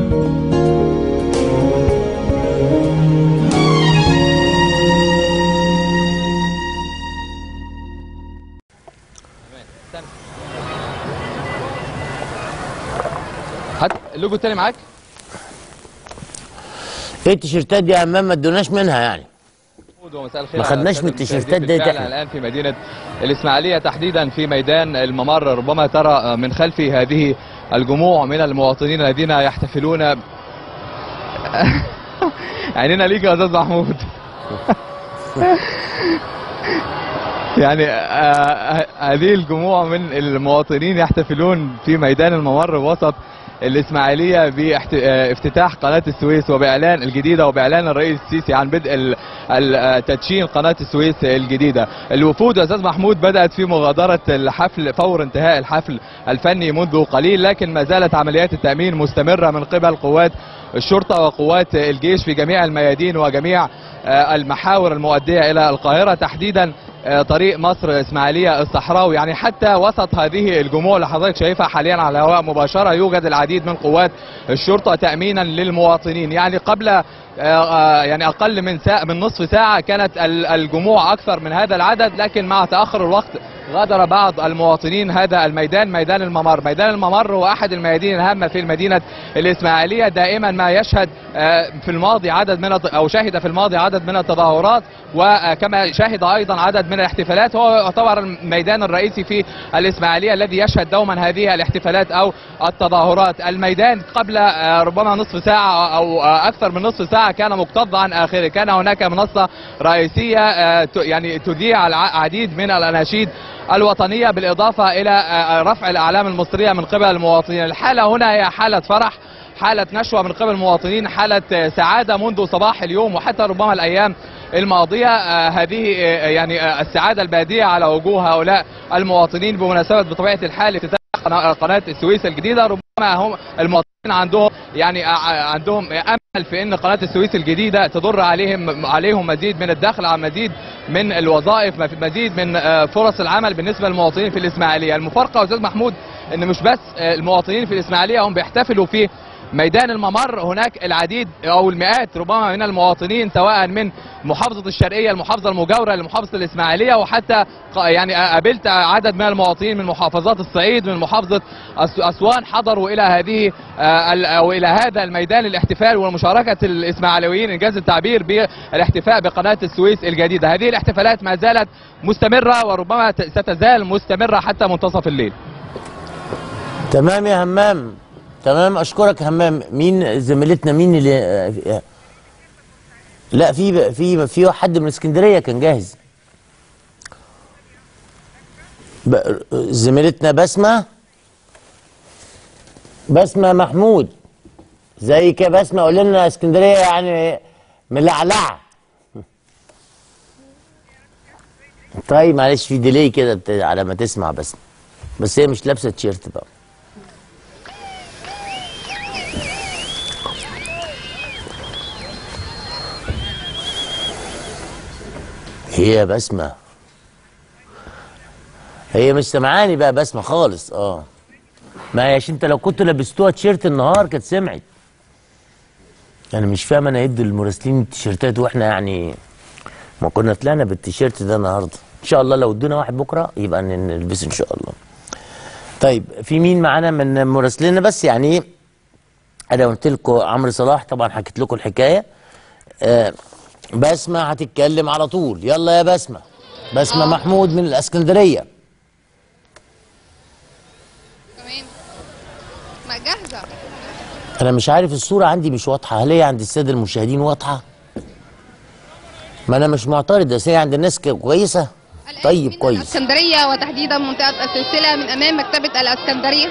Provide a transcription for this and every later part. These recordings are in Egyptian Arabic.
هات اللوجو التاني معاك ايه التيشيرتات دي يا امام ما ادوناش منها يعني ومساء الخير ما على خدناش السادة من التيشيرتات المشاهدين. ديت بالفعل إحنا. الان في مدينه الاسماعيليه تحديدا في ميدان الممر ربما ترى من خلف هذه الجموع من المواطنين الذين يحتفلون عينينا ليك يا استاذ محمود يعني آه، هذه الجموع من المواطنين يحتفلون في ميدان الممر وسط الإسماعيلية بافتتاح قناة السويس وبإعلان الجديدة وبإعلان الرئيس السيسي عن بدء ال- ال- تدشين قناة السويس الجديدة الوفود يا أستاذ محمود بدأت في مغادرة الحفل فور انتهاء الحفل الفني منذ قليل لكن ما زالت عمليات التأمين مستمرة من قبل قوات الشرطة وقوات الجيش في جميع الميادين وجميع آه، المحاور المؤدية إلى القاهرة تحديدا آه، طريق مصر اسماعيليه الصحراوي يعني حتى وسط هذه الجموع اللي حضرتك شايفها حاليا على الهواء مباشره يوجد العديد من قوات الشرطه تامينا للمواطنين يعني قبل آه، آه، يعني اقل من ساعة من نصف ساعه كانت ال- الجموع اكثر من هذا العدد لكن مع تاخر الوقت غادر بعض المواطنين هذا الميدان ميدان الممر ميدان الممر هو احد الميادين الهامه في المدينه الاسماعيليه دائما ما يشهد آه، في الماضي عدد من الت- او شهد في الماضي عدد من التظاهرات وكما شهد ايضا عدد من الاحتفالات هو يعتبر الميدان الرئيسي في الاسماعيليه الذي يشهد دوما هذه الاحتفالات او التظاهرات الميدان قبل آه، ربما نصف ساعه او آه، اكثر من نصف ساعه كان مكتظ عن اخره كان هناك منصه رئيسيه آه، ت- يعني تذيع العديد من الاناشيد الوطنيه بالاضافه الى آه، رفع الاعلام المصريه من قبل المواطنين الحاله هنا هي حاله فرح حالة نشوة من قبل المواطنين حالة آه، سعادة منذ صباح اليوم وحتى ربما الأيام الماضية آه، هذه آه، يعني آه، السعادة البادية على وجوه هؤلاء المواطنين بمناسبة بطبيعة الحال افتتاح قنا- قناة السويس الجديدة ربما هم المواطنين عندهم يعني آه، عندهم أمل في أن قناة السويس الجديدة تدر عليهم عليهم مزيد من الدخل على مزيد من الوظائف مزيد من آه، فرص العمل بالنسبة للمواطنين في الإسماعيلية المفارقة يا أستاذ محمود أن مش بس آه، المواطنين في الإسماعيلية هم بيحتفلوا في ميدان الممر هناك العديد او المئات ربما من المواطنين سواء من محافظه الشرقيه المحافظه المجاوره لمحافظه الاسماعيليه وحتى ق- يعني قابلت عدد من المواطنين من محافظات الصعيد من محافظه أس- اسوان حضروا الى هذه آه، ال- او الى هذا الميدان الاحتفال ومشاركه الاسماعيليين انجاز التعبير بالاحتفاء بقناه السويس الجديده هذه الاحتفالات ما زالت مستمره وربما ت- ستزال مستمره حتى منتصف الليل تمام يا همام تمام اشكرك همام مين زميلتنا مين اللي آه، لا في في في حد من اسكندريه كان جاهز ب- زميلتنا بسمه بسمه محمود زيك يا بسمه قول لنا اسكندريه يعني ملعلعه طيب معلش في ديلي كده بت- على ما تسمع بس بس هي مش لابسه تيشيرت بقى هي يا بسمة هي مش سامعاني بقى بسمة خالص اه ما هيش انت لو كنت لبستوها تيشيرت النهار كانت سمعت انا مش فاهم انا ادي المراسلين التيشيرتات واحنا يعني ما كنا طلعنا بالتيشيرت ده النهارده ان شاء الله لو ادونا واحد بكره يبقى ن- نلبسه ان شاء الله طيب في مين معانا من مراسلينا بس يعني انا قلت لكم عمرو صلاح طبعا حكيت لكم الحكايه آه بسمة هتتكلم على طول يلا يا بسمة بسمة محمود من الاسكندريه تمام ما جاهزة انا مش عارف الصوره عندي مش واضحه هل هي عند الساده المشاهدين واضحه ما انا مش معترض بس هي عند الناس ك- كويسه الآن طيب من كويس الإسكندرية وتحديدا منطقة السلسلة من أمام مكتبة الإسكندرية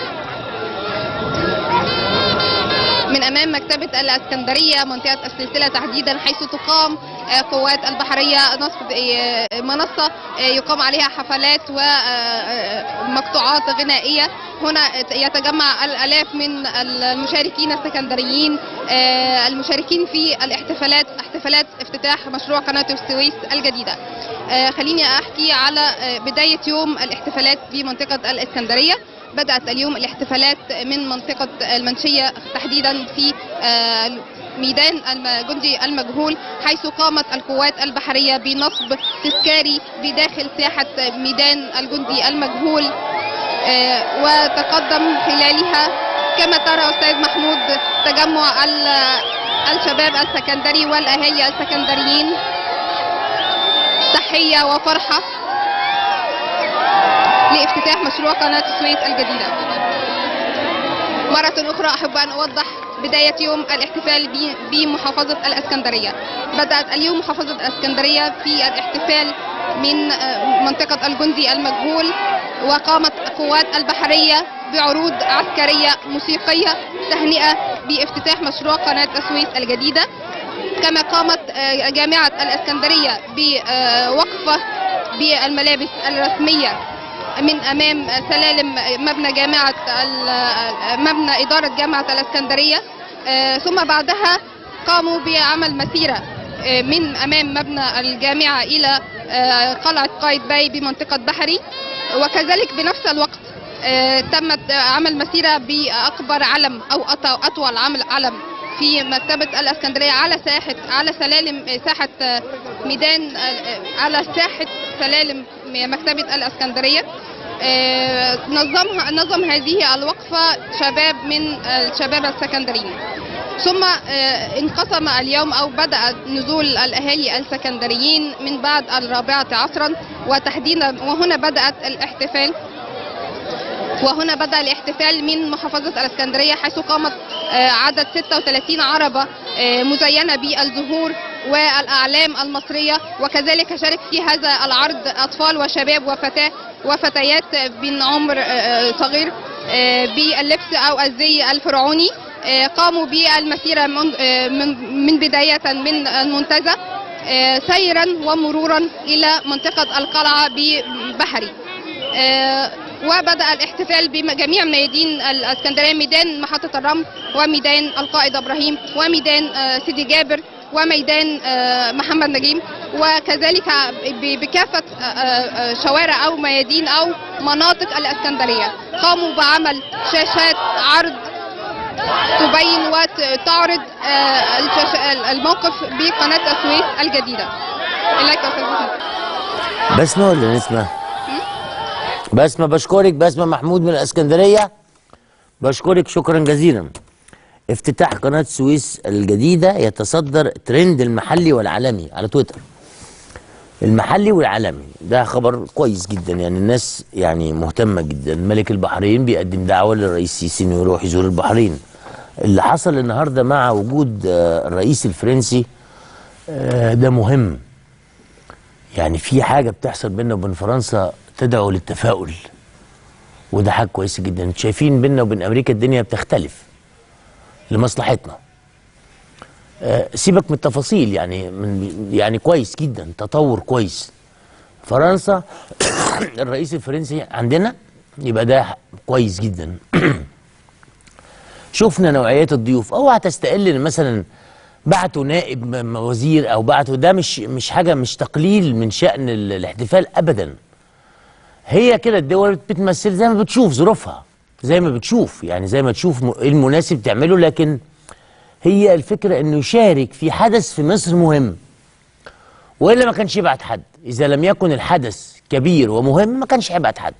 من أمام مكتبة الإسكندرية منطقة السلسلة تحديدا حيث تقام آه، قوات البحرية نصب آه، منصة آه، يقام عليها حفلات ومقطوعات غنائية هنا يتجمع الآلاف من المشاركين السكندريين آه، المشاركين في الاحتفالات احتفالات افتتاح مشروع قناة السويس الجديدة آه، خليني أحكي على آه، بداية يوم الاحتفالات في منطقة الإسكندرية بدأت اليوم الاحتفالات من منطقة المنشية تحديدا في آه، ميدان الجندي المجهول حيث قامت القوات البحرية بنصب تذكاري بداخل ساحة ميدان الجندي المجهول آه، وتقدم خلالها كما ترى أستاذ محمود تجمع ال- الشباب السكندري والأهالي السكندريين تحية وفرحة لافتتاح مشروع قناة السويس الجديدة مرة أخرى أحب أن أوضح بداية يوم الاحتفال ب- بمحافظة الإسكندرية بدأت اليوم محافظة الإسكندرية في الاحتفال من آه، منطقة الجندي المجهول وقامت القوات البحرية بعروض عسكرية موسيقية تهنئة بافتتاح مشروع قناة السويس الجديدة كما قامت آه، جامعة الإسكندرية بوقفة بالملابس الرسمية من امام سلالم مبنى جامعه ال- مبنى اداره جامعه الاسكندريه آه، ثم بعدها قاموا بعمل مسيره آه، من امام مبنى الجامعه الى آه، قلعه قايتباي بمنطقه بحري وكذلك بنفس الوقت آه، تمت عمل مسيره باكبر علم او أط- اطول عمل علم في مكتبة الاسكندرية على ساحة على سلالم ساحة آه، ميدان آه، على ساحة سلالم مكتبة الاسكندرية آه، نظمها نظم هذه الوقفة شباب من الشباب السكندريين ثم آه، انقسم اليوم او بدأ نزول الاهالي السكندريين من بعد الرابعة عصرا وتحديدا وهنا بدأت الاحتفال وهنا بدأ الاحتفال من محافظة الإسكندرية حيث قامت آه، عدد 36 عربة آه، مزينة بالزهور والأعلام المصرية وكذلك شارك في هذا العرض أطفال وشباب وفتاة وفتيات من عمر آه، آه، صغير آه، باللبس أو الزي الفرعوني آه، قاموا بالمسيرة من آه، من من بداية من المنتزه آه، سيرا ومرورا إلى منطقة القلعة ببحري آه، وبدأ الاحتفال بجميع ميادين الاسكندرية ميدان محطة الرمل وميدان القائد إبراهيم وميدان آه، سيدي جابر وميدان آه، محمد نجيم وكذلك ب- بكافة آه، آه، شوارع أو ميادين أو مناطق الإسكندرية قاموا بعمل شاشات عرض تبين وتعرض آه، الشاش- الموقف بقناة السويس الجديدة إليك يا أستاذ محمد. بسمة ولا نسمة؟ بسمة بشكرك بسمة محمود من الاسكندرية بشكرك شكرا جزيلا افتتاح قناة السويس الجديدة يتصدر ترند المحلي والعالمي على تويتر المحلي والعالمي ده خبر كويس جدا يعني الناس يعني مهتمة جدا ملك البحرين بيقدم دعوة للرئيس السيسي انه يروح يزور البحرين اللي حصل النهارده مع وجود آه، الرئيس الفرنسي آه، ده مهم يعني في حاجه بتحصل بيننا وبين فرنسا تدعو للتفاؤل وده حاجه كويسه جدا انتوا شايفين بيننا وبين امريكا الدنيا بتختلف لمصلحتنا آه، سيبك من التفاصيل يعني من يعني كويس جدا تطور كويس فرنسا الرئيس الفرنسي عندنا يبقى ده كويس جدا شفنا نوعيات الضيوف اوعى تستقل ان مثلا بعتوا نائب م- م- وزير او بعتوا ده مش مش حاجه مش تقليل من شان ال- الاحتفال ابدا هي كده الدول بتمثل زي ما بتشوف ظروفها زي ما بتشوف يعني زي ما تشوف م- ايه المناسب تعمله لكن هي الفكره انه يشارك في حدث في مصر مهم والا ما كانش يبعت حد اذا لم يكن الحدث كبير ومهم ما كانش هيبعت حد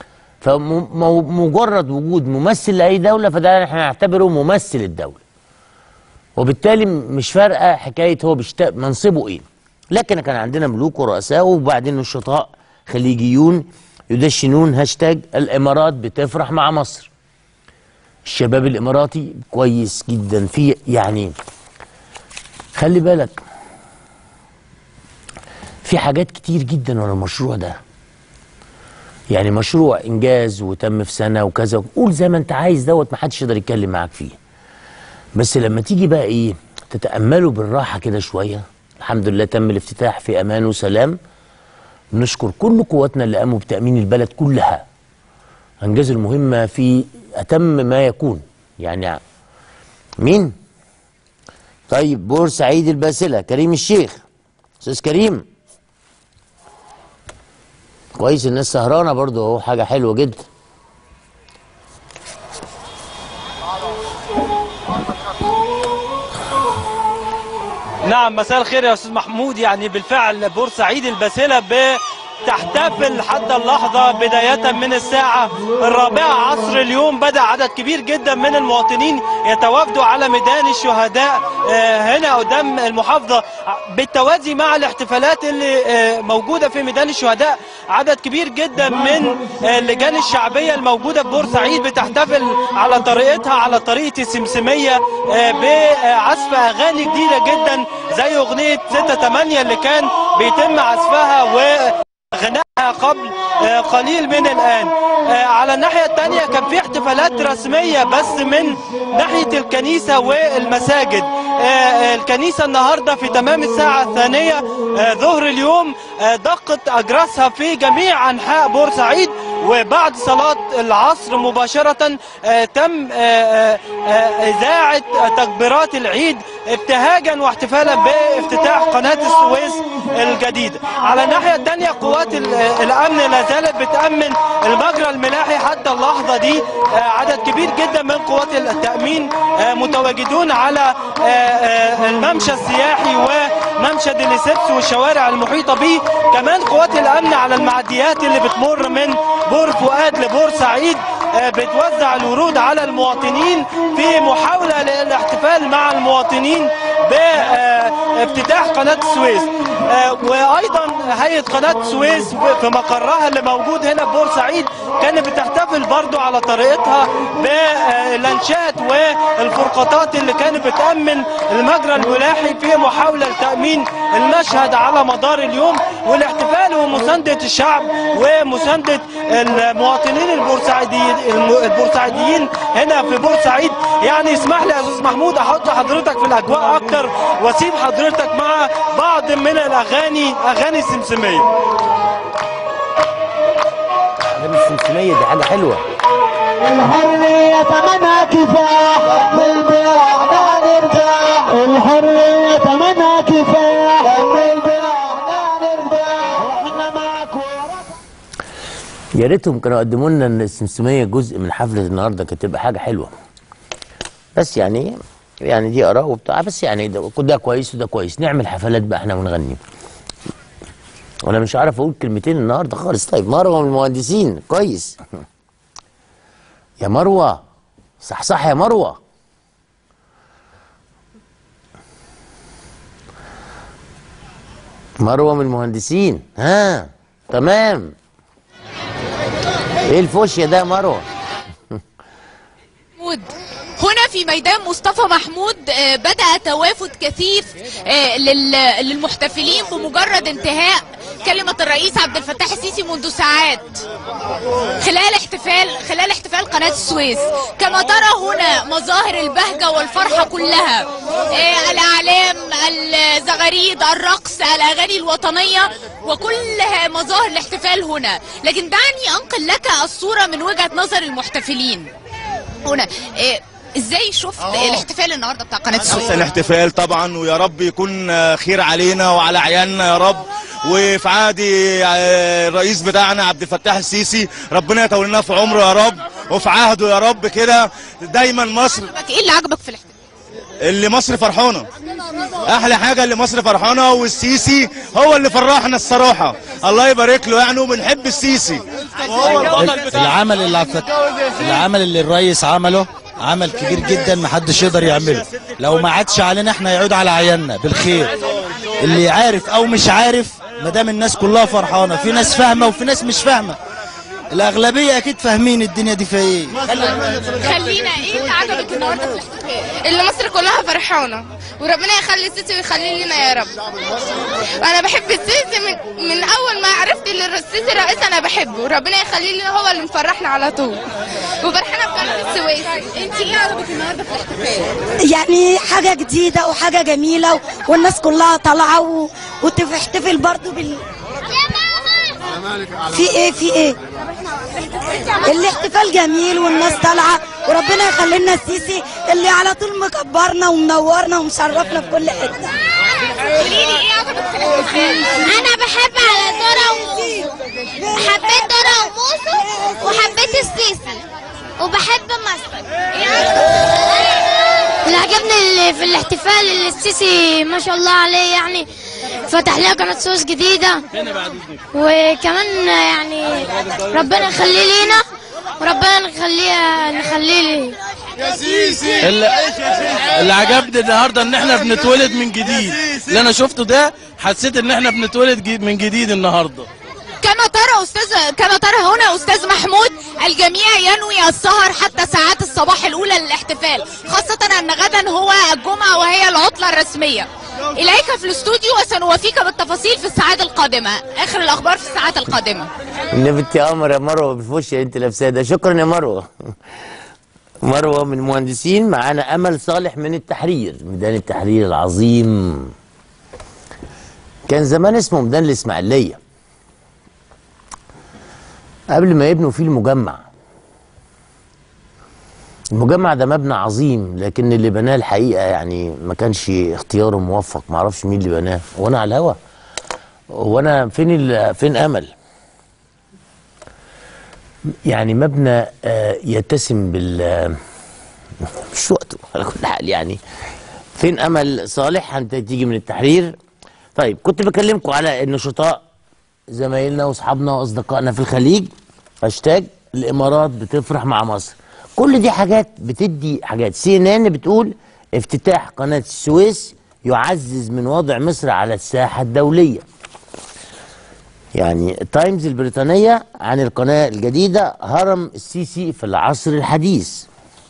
فمجرد وجود ممثل لاي دوله فده احنا نعتبره ممثل الدوله وبالتالي مش فارقه حكايه هو بيشت... منصبه ايه لكن كان عندنا ملوك ورؤساء وبعدين نشطاء خليجيون يدشنون هاشتاج الامارات بتفرح مع مصر الشباب الاماراتي كويس جدا في يعني خلي بالك في حاجات كتير جدا ورا المشروع ده يعني مشروع انجاز وتم في سنه وكذا قول زي ما انت عايز دوت محدش يقدر يتكلم معاك فيه بس لما تيجي بقى ايه تتاملوا بالراحه كده شويه الحمد لله تم الافتتاح في امان وسلام نشكر كل قواتنا اللي قاموا بتامين البلد كلها انجزوا المهمه في اتم ما يكون يعني مين طيب بورسعيد الباسله كريم الشيخ استاذ كريم كويس الناس سهرانه برضو اهو حاجه حلوه جدا نعم مساء الخير يا استاذ محمود يعني بالفعل بورسعيد الباسله بتحتفل حتى اللحظه بدايه من الساعه الرابعه عصر اليوم بدا عدد كبير جدا من المواطنين يتوافدوا على ميدان الشهداء آه، هنا قدام المحافظه بالتوازي مع الاحتفالات اللي آه، موجوده في ميدان الشهداء عدد كبير جدا من آه، اللجان الشعبيه الموجوده في بورسعيد بتحتفل على طريقتها على طريقه السمسميه آه، بعزف اغاني جديده جدا زي اغنيه 6 8 اللي كان بيتم عزفها و غناها قبل آه، قليل من الآن آه، على الناحية الثانية كان في احتفالات رسمية بس من ناحية الكنيسة والمساجد آه، آه، الكنيسة النهاردة في تمام الساعة الثانية آه، ظهر اليوم آه، دقت أجراسها في جميع أنحاء بورسعيد وبعد صلاة العصر مباشرة آه، تم آه، آه، آه، إذاعة تكبيرات العيد ابتهاجا واحتفالا بافتتاح قناة السويس الجديدة على الناحية الثانية قوات ال- الأمن لا زالت بتأمن المجرى الملاحي حتى اللحظة دي آه، عدد كبير جدا من قوات التأمين آه، متواجدون على آه، آه، الممشى السياحي وممشى ديليسيبس والشوارع المحيطة به كمان قوات الأمن على المعديات اللي بتمر من بور فؤاد لبور سعيد آه، بتوزع الورود على المواطنين في محاولة للاحتفال مع المواطنين بافتتاح قناة السويس آه، وأيضا هيئة قناة السويس في مقرها اللي موجود هنا في بورسعيد كانت بتحتفل برضو على طريقتها بالانشات والفرقاطات اللي كانت بتأمن المجرى الملاحي في محاولة لتأمين المشهد على مدار اليوم والاحتفال ومساندة الشعب ومساندة المواطنين البورسعيديين البورسعيديين هنا في بورسعيد يعني اسمح لي يا استاذ محمود احط حضرتك في الاجواء اكتر واسيب حضرتك مع بعض من الاغاني اغاني السمسميه اغاني السمسميه دي حاجه حلوه الحرية ثمنها كفاح بالبيع لا نرتاح الحرية ثمنها كفاح بالبيع لا نرتاح واحنا معك وراك يا ريتهم كانوا قدموا لنا ان السمسميه جزء من حفله النهارده كانت تبقى حاجه حلوه بس يعني يعني دي اراء وبتاع بس يعني ده, ده كويس وده كويس نعمل حفلات بقى احنا ونغني وانا مش عارف اقول كلمتين النهارده خالص طيب مروه من المهندسين كويس يا مروه صح صح يا مروه مروه من المهندسين ها تمام ايه الفوشيا ده يا مروه محمود هنا في ميدان مصطفى محمود آه، بدأ توافد كثيف آه، لل- للمحتفلين بمجرد انتهاء كلمة الرئيس عبد الفتاح السيسي منذ ساعات خلال احتفال خلال احتفال قناة السويس كما ترى هنا مظاهر البهجة والفرحة كلها آه، الأعلام الزغاريد الرقص الأغاني الوطنية وكل مظاهر الاحتفال هنا لكن دعني أنقل لك الصورة من وجهة نظر المحتفلين هنا إيه ازاي شفت الاحتفال النهارده بتاع قناه السويس احسن احتفال طبعا ويا رب يكون خير علينا وعلى عيالنا يا رب وفي عهد الرئيس بتاعنا عبد الفتاح السيسي ربنا يطول في عمره يا رب وفي عهده يا رب كده دايما مصر عجبك ايه اللي عجبك في الاحتفال اللي مصر فرحانه احلى حاجه اللي مصر فرحانه والسيسي هو اللي فرحنا الصراحه الله يبارك له يعني وبنحب السيسي وهو البطل بتاعنا العمل اللي عفت... العمل اللي الرئيس عمله عمل كبير جدا محدش يقدر يعمله لو ما عادش علينا احنا يعود على عيالنا بالخير اللي عارف او مش عارف ما دام الناس كلها فرحانه في ناس فاهمه وفي ناس مش فاهمه الاغلبيه اكيد فاهمين الدنيا دي فيها ايه خلينا ايه اللي عجبك النهارده في الاحتفال اللي مصر كلها فرحانه وربنا يخلي السيسي ويخليه لنا يا رب انا بحب السيسي من, من اول ما عرفت ان السيسي رئيس انا بحبه ربنا يخليه لنا هو اللي مفرحنا على طول وفرحانه بقناه السويس انت ايه عجبك النهارده في الاحتفال يعني حاجة جديدة وحاجة جميلة والناس كلها طالعة و... وتحتفل برضو بال في ايه في ايه الاحتفال جميل والناس طالعة وربنا يخلي لنا السيسي اللي على طول مكبرنا ومنورنا ومشرفنا في كل حتة قولي لي ايه عجبك في الاحتفال انا بحب على دورة وموسو حبيت دورة وموسو وحبيت السيسي وبحب مصر اللي عجبني اللي في الاحتفال اللي السيسي ما شاء الله عليه يعني فتح لنا قناة سويس جديدة وكمان يعني ربنا يخليه لينا وربنا نخليه نخليه لي اللي, اللي عجبني النهارده ان احنا بنتولد من جديد اللي انا شفته ده حسيت ان احنا بنتولد جي- من جديد النهارده كما ترى استاذ كما ترى هنا استاذ محمود الجميع ينوي السهر حتى ساعات الصباح الاولى للاحتفال خاصه ان غدا هو الجمعه وهي العطله الرسميه اليك في الاستوديو وسنوافيك بالتفاصيل في الساعات القادمه اخر الاخبار في الساعات القادمه النبي انت يا قمر يا مروه بالفوش اللي انت لابساه ده شكرا يا مروه مروه من المهندسين معانا امل صالح من التحرير ميدان التحرير العظيم كان زمان اسمه ميدان الاسماعيليه قبل ما يبنوا فيه المجمع المجمع ده مبنى عظيم لكن اللي بناه الحقيقه يعني ما كانش اختياره موفق ما اعرفش مين اللي بناه وانا على الهوا وانا فين ال- فين امل يعني مبنى آه، يتسم بال مش وقته على كل حال يعني فين امل صالح انت تيجي من التحرير طيب كنت بكلمكم على النشطاء زمايلنا واصحابنا واصدقائنا في الخليج هاشتاج الامارات بتفرح مع مصر كل دي حاجات بتدي حاجات سي ان ان بتقول افتتاح قناه السويس يعزز من وضع مصر على الساحه الدوليه يعني التايمز البريطانية عن القناة الجديدة هرم السيسي في العصر الحديث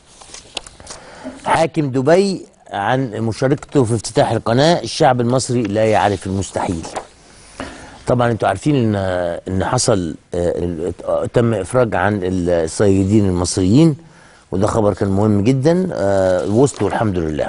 حاكم دبي عن مشاركته في افتتاح القناة الشعب المصري لا يعرف المستحيل طبعا انتوا عارفين ان ان حصل آه، آه، تم افراج عن الصيادين المصريين وده خبر كان مهم جدا آه، وصلوا الحمد لله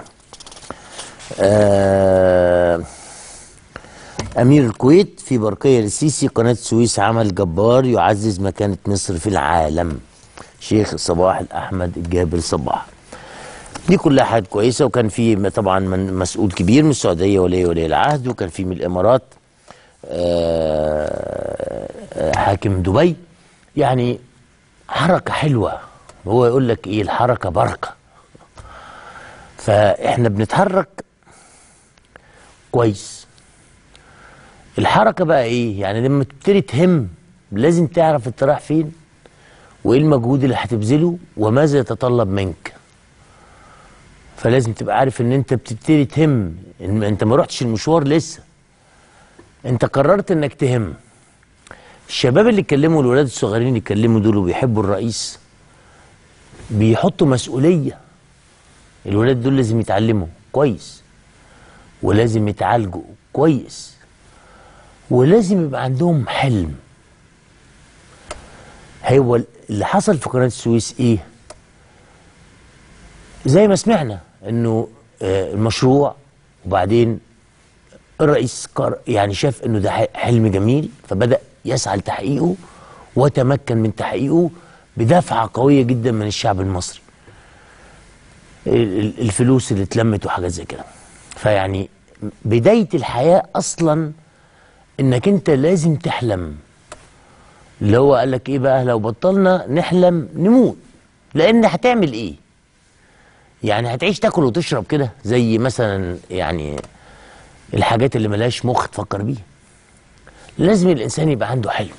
آه، أمير الكويت في برقية للسيسي قناة السويس عمل جبار يعزز مكانة مصر في العالم شيخ صباح الأحمد الجابر صباح دي كلها حاجات كويسة وكان في طبعا من مسؤول كبير من السعودية ولي ولي العهد وكان في من الإمارات آه، آه، حاكم دبي يعني حركة حلوة هو يقول لك ايه الحركة بركة فاحنا بنتحرك كويس الحركة بقى ايه يعني لما تبتدي تهم لازم تعرف انت رايح فين وايه المجهود اللي هتبذله وماذا يتطلب منك فلازم تبقى عارف ان انت بتبتدي تهم إن انت ما رحتش المشوار لسه انت قررت انك تهم الشباب اللي اتكلموا الولاد الصغيرين اللي اتكلموا دول وبيحبوا الرئيس بيحطوا مسؤولية الولاد دول لازم يتعلموا كويس ولازم يتعالجوا كويس ولازم يبقى عندهم حلم هو اللي حصل في قناة السويس ايه زي ما سمعنا انه آه، المشروع وبعدين الرئيس قر يعني شاف انه ده ح- حلم جميل فبدأ يسعى لتحقيقه وتمكن من تحقيقه بدفعة قوية جدا من الشعب المصري ال- ال- الفلوس اللي اتلمت وحاجات زي كده فيعني بداية الحياة أصلا إنك أنت لازم تحلم اللي هو قال لك إيه بقى لو بطلنا نحلم نموت لأن هتعمل إيه؟ يعني هتعيش تاكل وتشرب كده زي مثلا يعني الحاجات اللي ملهاش مخ تفكر بيها لازم الإنسان يبقى عنده حلم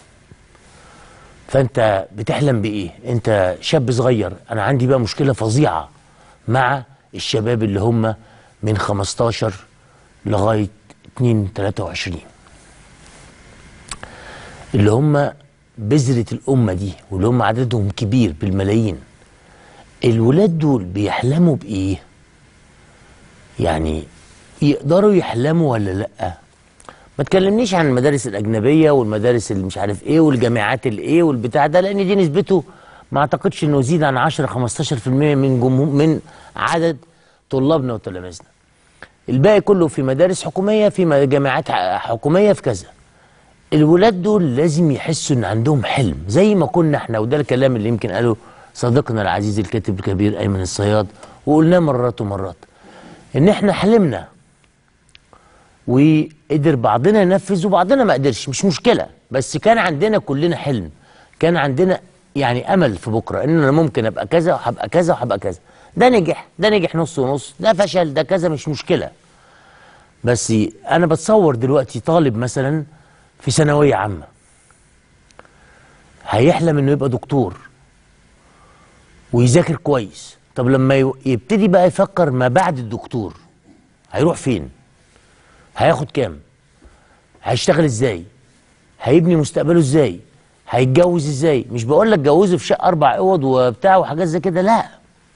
فأنت بتحلم بإيه؟ أنت شاب صغير أنا عندي بقى مشكلة فظيعة مع الشباب اللي هم من 15 لغاية 2 23 اللي هم بذرة الأمة دي واللي هم عددهم كبير بالملايين الولاد دول بيحلموا بإيه؟ يعني يقدروا يحلموا ولا لأ؟ ما تكلمنيش عن المدارس الأجنبية والمدارس اللي مش عارف إيه والجامعات الإيه والبتاع ده لأن دي نسبته ما أعتقدش إنه يزيد عن 10 15% من جمهور من عدد طلابنا وتلاميذنا. الباقي كله في مدارس حكومية في م- جامعات ح- حكومية في كذا. الولاد دول لازم يحسوا ان عندهم حلم زي ما كنا احنا وده الكلام اللي يمكن قاله صديقنا العزيز الكاتب الكبير ايمن الصياد وقلناه مرات ومرات ان احنا حلمنا وقدر بعضنا ينفذ وبعضنا ما قدرش مش مشكله بس كان عندنا كلنا حلم كان عندنا يعني امل في بكره ان انا ممكن ابقى كذا وهبقى كذا وهبقى كذا ده نجح ده نجح نص ونص ده فشل ده كذا مش مشكله بس انا بتصور دلوقتي طالب مثلا في ثانويه عامه هيحلم انه يبقى دكتور ويذاكر كويس طب لما ي- يبتدي بقى يفكر ما بعد الدكتور هيروح فين هياخد كام هيشتغل ازاي هيبني مستقبله ازاي هيتجوز ازاي مش بقول لك جوزه في شقه اربع اوض وبتاع وحاجات زي كده لا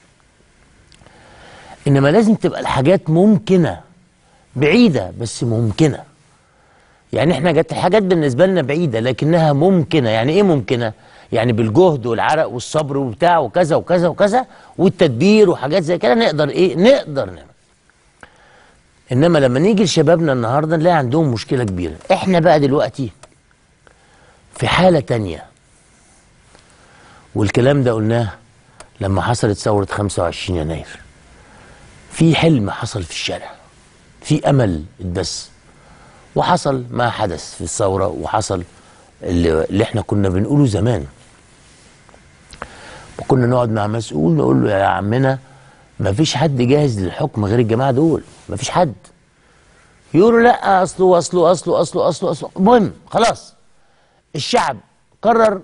انما لازم تبقى الحاجات ممكنه بعيده بس ممكنه يعني احنا جت الحاجات بالنسبه لنا بعيده لكنها ممكنه يعني ايه ممكنه يعني بالجهد والعرق والصبر وبتاع وكذا وكذا وكذا والتدبير وحاجات زي كده نقدر ايه نقدر نعمل انما لما نيجي لشبابنا النهارده نلاقي عندهم مشكله كبيره احنا بقى دلوقتي في حاله تانية والكلام ده قلناه لما حصلت ثوره 25 يناير في حلم حصل في الشارع في امل اتبث وحصل ما حدث في الثوره وحصل اللي, اللي احنا كنا بنقوله زمان وكنا نقعد مع مسؤول نقول له يا عمنا ما فيش حد جاهز للحكم غير الجماعه دول ما فيش حد يقولوا لا اصله اصله اصله اصله اصله اصله المهم خلاص الشعب قرر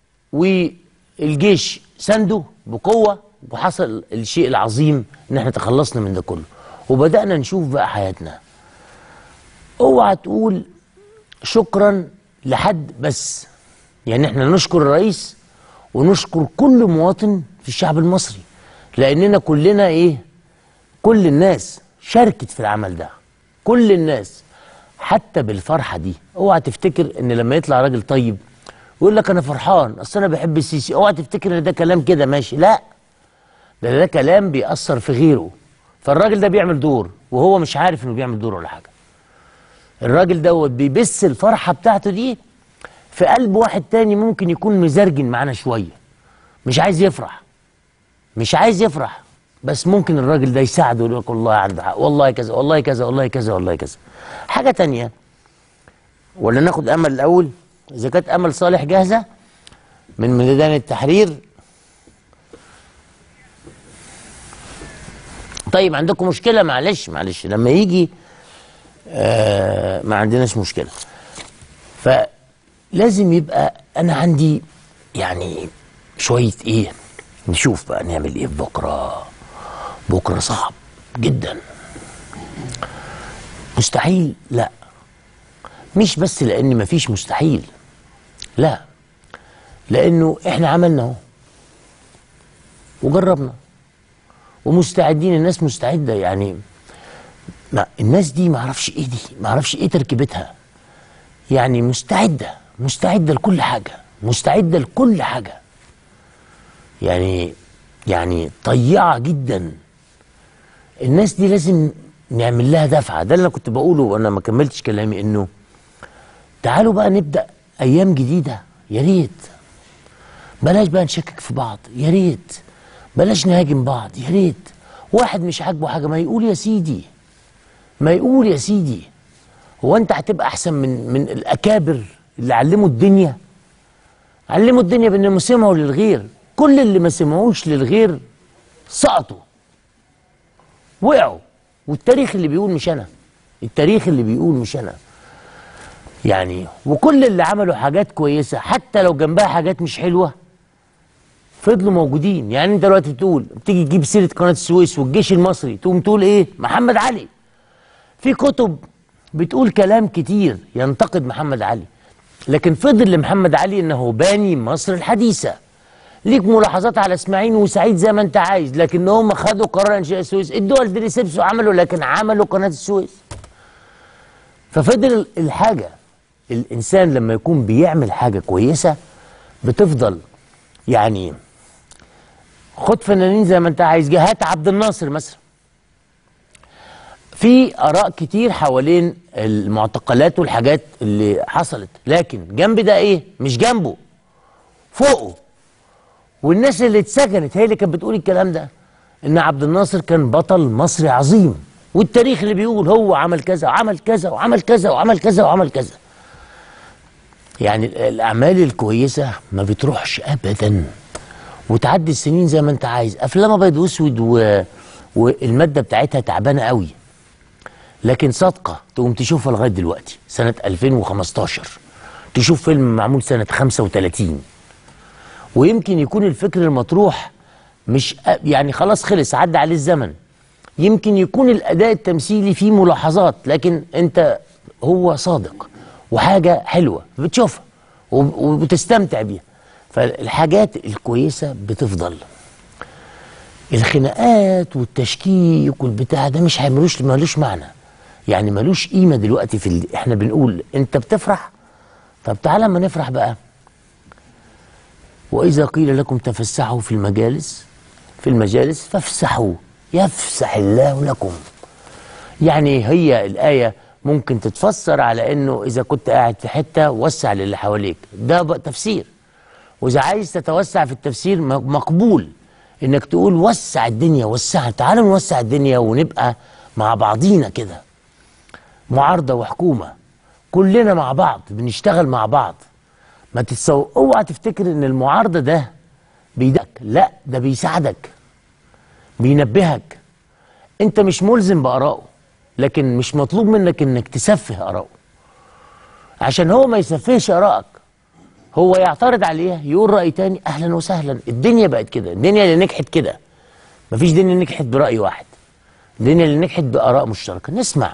والجيش سنده بقوه وحصل الشيء العظيم ان احنا تخلصنا من ده كله وبدانا نشوف بقى حياتنا اوعى تقول شكرا لحد بس يعني احنا نشكر الرئيس ونشكر كل مواطن في الشعب المصري لاننا كلنا ايه كل الناس شاركت في العمل ده كل الناس حتى بالفرحه دي اوعى تفتكر ان لما يطلع راجل طيب ويقول لك انا فرحان اصل انا بحب السيسي اوعى تفتكر ان ده كلام كده ماشي لا ده ده كلام بيأثر في غيره فالراجل ده بيعمل دور وهو مش عارف انه بيعمل دور ولا حاجه الراجل دوت بيبث الفرحه بتاعته دي في قلب واحد تاني ممكن يكون مزرجن معانا شويه مش عايز يفرح مش عايز يفرح بس ممكن الراجل ده يساعده يقول لك والله عنده حق والله كذا والله كذا والله كذا والله كذا حاجه تانية ولا ناخد امل الاول اذا كانت امل صالح جاهزه من ميدان التحرير طيب عندكم مشكله معلش معلش لما يجي آه ما عندناش مشكله فلازم يبقى انا عندي يعني شويه ايه نشوف بقى نعمل ايه بكره بكره صعب جدا مستحيل لا مش بس لان مفيش مستحيل لا لانه احنا عملنا اهو وجربنا ومستعدين الناس مستعده يعني ما الناس دي ما اعرفش ايه دي ما اعرفش ايه تركيبتها يعني مستعده مستعده لكل حاجه مستعده لكل حاجه يعني يعني طيعه جدا الناس دي لازم نعمل لها دفعه ده اللي انا كنت بقوله وانا ما كملتش كلامي انه تعالوا بقى نبدا ايام جديده يا ريت بلاش بقى نشكك في بعض يا ريت بلاش نهاجم بعض يا ريت واحد مش عاجبه حاجه ما يقول يا سيدي ما يقول يا سيدي هو انت هتبقى احسن من من الاكابر اللي علموا الدنيا علموا الدنيا بانهم سمعوا للغير كل اللي ما سمعوش للغير سقطوا وقعوا والتاريخ اللي بيقول مش انا التاريخ اللي بيقول مش انا يعني وكل اللي عملوا حاجات كويسه حتى لو جنبها حاجات مش حلوه فضلوا موجودين يعني انت دلوقتي بتقول بتيجي تجيب سيره قناه السويس والجيش المصري تقوم تقول ايه محمد علي في كتب بتقول كلام كتير ينتقد محمد علي لكن فضل لمحمد علي انه باني مصر الحديثه ليك ملاحظات على اسماعيل وسعيد زي ما انت عايز لكن هم خدوا قرار انشاء السويس الدول دي اللي سبسوا عملوا لكن عملوا قناه السويس ففضل الحاجه الانسان لما يكون بيعمل حاجه كويسه بتفضل يعني خد فنانين زي ما انت عايز جهات عبد الناصر مثلا في اراء كتير حوالين المعتقلات والحاجات اللي حصلت لكن جنب ده ايه مش جنبه فوقه والناس اللي اتسجنت هي اللي كانت بتقول الكلام ده ان عبد الناصر كان بطل مصري عظيم والتاريخ اللي بيقول هو عمل كذا وعمل كذا وعمل كذا وعمل كذا وعمل كذا يعني ال- الاعمال الكويسه ما بتروحش ابدا وتعدي السنين زي ما انت عايز افلام ابيض واسود و... والماده بتاعتها تعبانه قوي لكن صادقه تقوم تشوفها لغايه دلوقتي سنه 2015 تشوف فيلم معمول سنه 35 ويمكن يكون الفكر المطروح مش أ- يعني خلاص خلص عدى عليه الزمن يمكن يكون الاداء التمثيلي فيه ملاحظات لكن انت هو صادق وحاجه حلوه بتشوفها وب- وبتستمتع بيها فالحاجات الكويسه بتفضل الخناقات والتشكيك والبتاع ده مش هيملوش ملوش معنى يعني ملوش قيمه دلوقتي في ال... احنا بنقول انت بتفرح طب تعالى اما نفرح بقى واذا قيل لكم تفسحوا في المجالس في المجالس فافسحوا يفسح الله لكم يعني هي الآية ممكن تتفسر على انه اذا كنت قاعد في حتة وسع للي حواليك ده بقى تفسير واذا عايز تتوسع في التفسير م- مقبول انك تقول وسع الدنيا وسع تعالوا نوسع الدنيا ونبقى مع بعضينا كده معارضة وحكومة كلنا مع بعض بنشتغل مع بعض ما تتصور اوعى تفتكر ان المعارضة ده بيدك لا ده بيساعدك بينبهك انت مش ملزم بآرائه لكن مش مطلوب منك انك تسفه آرائه عشان هو ما يسفهش آرائك هو يعترض عليها يقول رأي تاني أهلا وسهلا الدنيا بقت كده الدنيا اللي نجحت كده مفيش دنيا نجحت برأي واحد الدنيا اللي نجحت بآراء مشتركة نسمع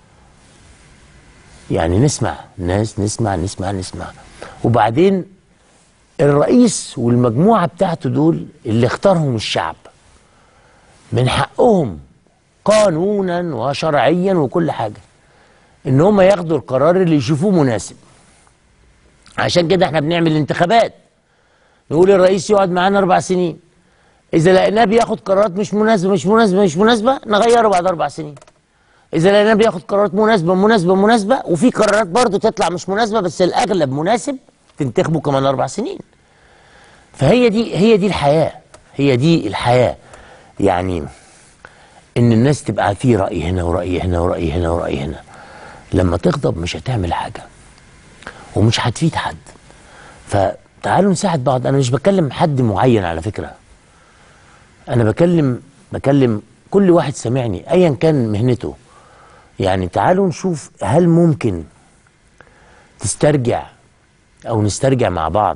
يعني نسمع ناس نسمع نسمع نسمع وبعدين الرئيس والمجموعة بتاعته دول اللي اختارهم الشعب من حقهم قانونا وشرعيا وكل حاجة ان هم ياخدوا القرار اللي يشوفوه مناسب عشان كده احنا بنعمل انتخابات نقول الرئيس يقعد معانا اربع سنين اذا لقيناه بياخد قرارات مش مناسبه مش مناسبه مش مناسبه نغيره بعد اربع سنين اذا لقيناه بياخد قرارات مناسبه مناسبه مناسبه وفي قرارات برضه تطلع مش مناسبه بس الاغلب مناسب تنتخبه كمان اربع سنين فهي دي هي دي الحياه هي دي الحياه يعني ان الناس تبقى في راي هنا وراي هنا وراي هنا وراي هنا لما تغضب مش هتعمل حاجه ومش هتفيد حد فتعالوا نساعد بعض انا مش بكلم حد معين على فكره انا بكلم بكلم كل واحد سامعني ايا كان مهنته يعني تعالوا نشوف هل ممكن تسترجع او نسترجع مع بعض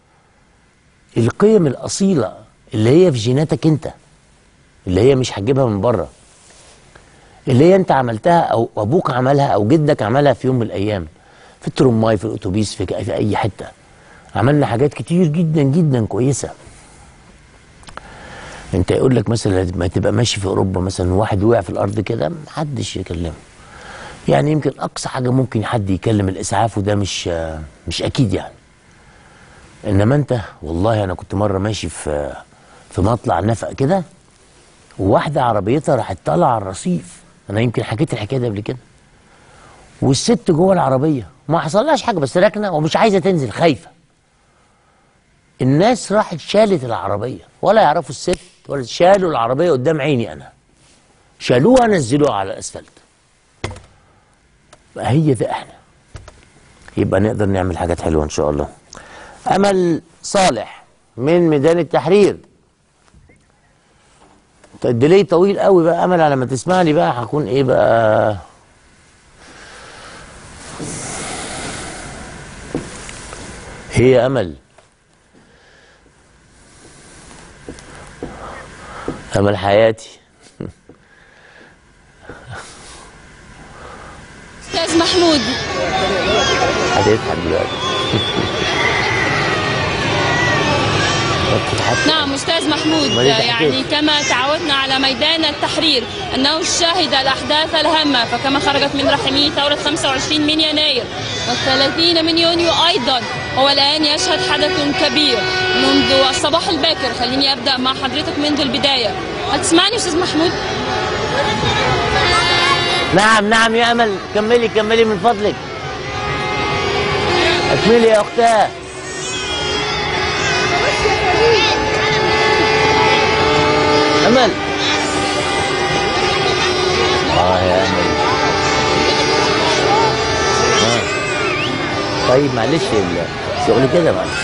القيم الاصيله اللي هي في جيناتك انت اللي هي مش هتجيبها من بره اللي هي انت عملتها او ابوك عملها او جدك عملها في يوم من الايام في الترماي في الاتوبيس في, في اي حته عملنا حاجات كتير جدا جدا كويسه انت يقول لك مثلا ما تبقى ماشي في اوروبا مثلا واحد وقع في الارض كده محدش يكلمه يعني يمكن اقصى حاجه ممكن حد يكلم الاسعاف وده مش مش اكيد يعني انما انت والله انا كنت مره ماشي في في مطلع نفق كده وواحده عربيتها راحت طالعه على الرصيف انا يمكن حكيت الحكايه دي قبل كده والست جوه العربيه ما حصلهاش حاجه بس راكنه ومش عايزه تنزل خايفه الناس راحت شالت العربيه ولا يعرفوا الست ولا شالوا العربيه قدام عيني انا شالوها نزلوها على الاسفلت بقى هي ده احنا يبقى نقدر نعمل حاجات حلوه ان شاء الله امل صالح من ميدان التحرير الديلي طويل قوي بقى امل على ما تسمعني بقى هكون ايه بقى هي امل امل حياتي استاذ محمود هتضحك دلوقتي نعم استاذ محمود أمال إيه ده يعني حكيت؟ كما تعودنا على ميدان التحرير انه شهد الاحداث الهامه فكما خرجت من رحمه ثوره 25 من يناير وال30 من يونيو ايضا هو الان يشهد حدث كبير منذ الصباح الباكر خليني ابدا مع حضرتك منذ البدايه هتسمعني استاذ محمود نعم نعم يا امل كملي كملي من فضلك اكملي يا اختاه امل اه يا امل آه. طيب معلش الشغل كده معلش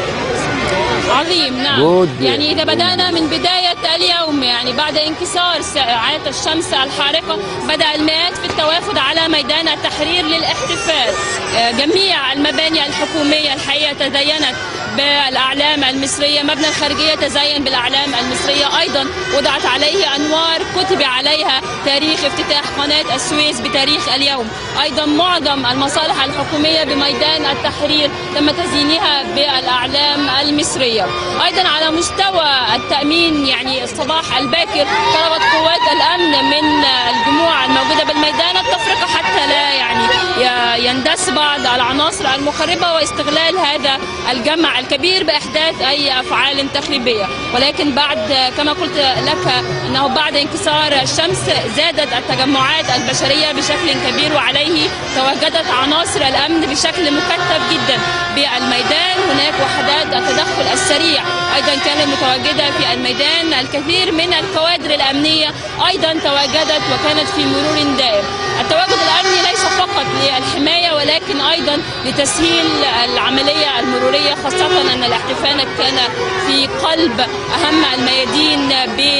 عظيم نعم جود. يعني إذا بدأنا من بداية اليوم يعني بعد انكسار ساعات الشمس الحارقة بدأ المئات في التوافد على ميدان التحرير للاحتفال آه، جميع المباني الحكومية الحقيقة تزينت بالأعلام المصرية مبنى الخارجية تزين بالأعلام المصرية أيضا وضعت عليه أنوار كتب عليها تاريخ افتتاح قناة السويس بتاريخ اليوم أيضا معظم المصالح الحكومية بميدان التحرير تم تزيينها بالأعلام المصرية أيضا على مستوى التأمين يعني الصباح الباكر طلبت قوات الأمن من الجموع الموجودة بالميدان التفرقة حتى لا يعني ي- يندس بعض العناصر المخربة واستغلال هذا الجمع الكبير بإحداث أي أفعال تخريبية ولكن بعد كما قلت لك أنه بعد انكسار الشمس زادت التجمعات البشرية بشكل كبير وعليه تواجدت عناصر الأمن بشكل مكثف جدا بالميدان هناك وحدات التدخل السريع أيضا كانت متواجدة في الميدان الكثير من الكوادر الأمنية أيضا تواجدت وكانت في مرور دائم التواجد الأمني ليس فقط للحماية ولكن أيضا لتسهيل العملية المرورية خاصة أن الاحتفال كان في قلب أهم الميادين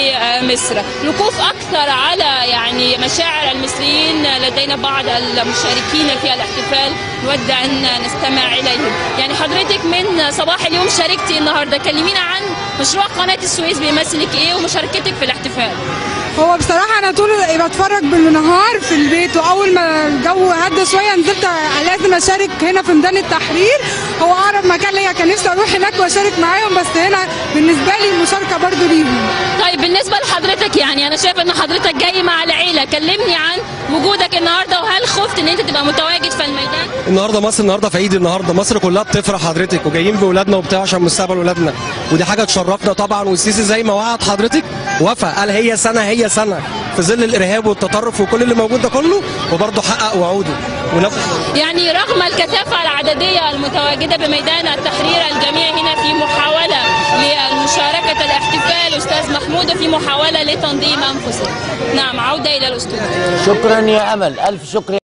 بمصر الوقوف أكثر على يعني مشاعر المصريين لدينا بعض المشاركين في الاحتفال نود أن نستمع إليهم يعني حضرتك من صباح اليوم شاركتي النهاردة كلمينا عن مشروع قناة السويس بيمثلك إيه ومشاركتك في الاحتفال هو بصراحة أنا طول بتفرج بالنهار في البيت وأول ما الجو هدى شوية نزلت لازم أشارك هنا في ميدان التحرير هو أقرب مكان ليا كان نفسي أروح هناك وأشارك معاهم بس هنا بالنسبة لي المشاركة برضو ليهم طيب بالنسبة لحضرتك يعني أنا شايف إن حضرتك جاي مع العيلة كلمني عن وجودك النهاردة وهل خفت إن أنت تبقى متواجد في الميدان؟ النهارده مصر النهارده في عيد النهارده مصر كلها بتفرح حضرتك وجايين باولادنا وبتاع عشان مستقبل اولادنا ودي حاجه تشرفنا طبعا والسيسي زي ما وعد حضرتك وفى قال هي سنه هي سنه في ظل الارهاب والتطرف وكل اللي موجود ده كله وبرضه حقق وعوده ونفذ يعني رغم الكثافة العددية المتواجدة بميدان التحرير الجميع هنا في محاولة لمشاركة الاحتفال أستاذ محمود في محاولة لتنظيم أنفسهم نعم عودة إلى الأستوديو شكرا يا امل الف شكر يا